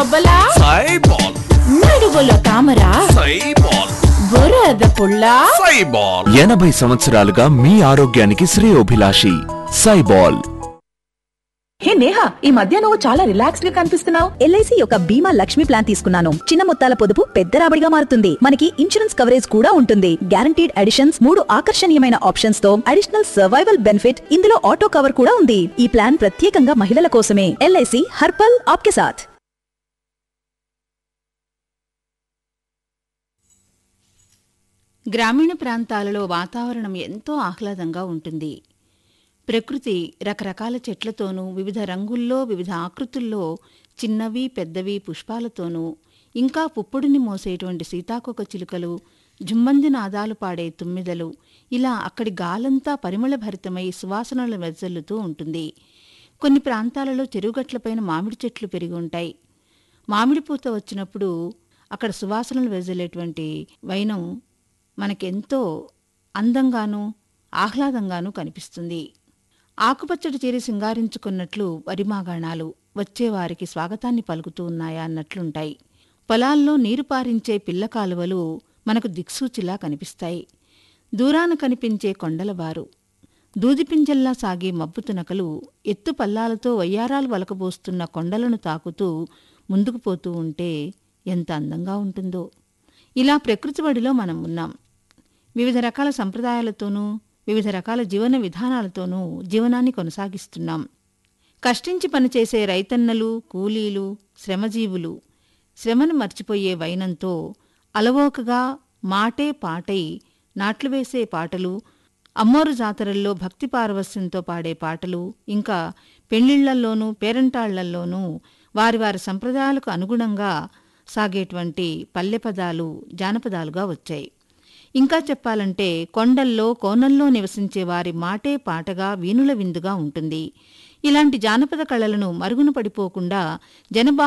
బొబ్బలా సైబాల్ నడువులో తామరా సైబాల్ బురద పుల్ల సైబాల్ ఎనభై సంవత్సరాలుగా మీ ఆరోగ్యానికి శ్రేయోభిలాషి సైబాల్ హే నేహా ఈ మధ్య నువ్వు చాలా రిలాక్స్డ్ గా కనిపిస్తున్నావు ఎల్ఐసి యొక్క బీమా లక్ష్మి ప్లాన్ తీసుకున్నాను చిన్న మొత్తాల పొదుపు పెద్ద రాబడిగా మారుతుంది మనకి ఇన్సూరెన్స్ కవరేజ్ కూడా ఉంటుంది గ్యారంటీడ్ అడిషన్స్ మూడు ఆకర్షణీయమైన ఆప్షన్స్ తో అడిషనల్ సర్వైవల్ బెనిఫిట్ ఇందులో ఆటో కవర్ కూడా ఉంది ఈ ప్లాన్ ప్రత్యేకంగా మహిళల కోసమే ఎల్ఐసి హర్పల్ ఆప్కే సాథ్ గ్రామీణ ప్రాంతాలలో వాతావరణం ఎంతో ఆహ్లాదంగా ఉంటుంది ప్రకృతి రకరకాల చెట్లతోనూ వివిధ రంగుల్లో వివిధ ఆకృతుల్లో చిన్నవి పెద్దవి పుష్పాలతోనూ ఇంకా పుప్పొడిని మోసేటువంటి సీతాకొక చిలుకలు జుమ్మంది నాదాలు పాడే తుమ్మిదలు ఇలా అక్కడి గాలంతా పరిమళభరితమై సువాసనలు వెదజల్లుతూ ఉంటుంది కొన్ని ప్రాంతాలలో చెరువుగట్లపైన మామిడి చెట్లు పెరిగి ఉంటాయి మామిడి పూత వచ్చినప్పుడు అక్కడ సువాసనలు వెదజల్లేటువంటి వైనం మనకెంతో అందంగానూ ఆహ్లాదంగానూ కనిపిస్తుంది ఆకుపచ్చడి చీర సింగారించుకున్నట్లు వరిమాగాణాలు వచ్చేవారికి స్వాగతాన్ని పలుకుతూ ఉన్నాయా అన్నట్లుంటాయి పొలాల్లో నీరు పారించే పిల్ల కాలువలు మనకు దిక్సూచిలా కనిపిస్తాయి దూరాన కనిపించే కొండలవారు దూదిపింజల్లా సాగే మబ్బు తునకలు ఎత్తు పల్లాలతో వయ్యారాలు వలకబోస్తున్న కొండలను తాకుతూ ముందుకు పోతూ ఉంటే ఎంత అందంగా ఉంటుందో ఇలా ప్రకృతి బడిలో మనం ఉన్నాం వివిధ రకాల సంప్రదాయాలతోనూ వివిధ రకాల జీవన విధానాలతోనూ జీవనాన్ని కొనసాగిస్తున్నాం కష్టించి పనిచేసే రైతన్నలు కూలీలు శ్రమజీవులు శ్రమను మర్చిపోయే వైనంతో అలవోకగా మాటే పాటై నాట్లు వేసే పాటలు అమ్మోరు జాతరల్లో భక్తి పారవస్యంతో పాడే పాటలు ఇంకా పెళ్లిళ్లల్లోనూ పేరంటాళ్లల్లోనూ వారి వారి సంప్రదాయాలకు అనుగుణంగా సాగేటువంటి పల్లె పదాలు జానపదాలుగా వచ్చాయి ఇంకా చెప్పాలంటే కొండల్లో కోనల్లో నివసించే వారి మాటే పాటగా వీణుల విందుగా ఉంటుంది ఇలాంటి జానపద కళలను మరుగున పడిపోకుండా జనబా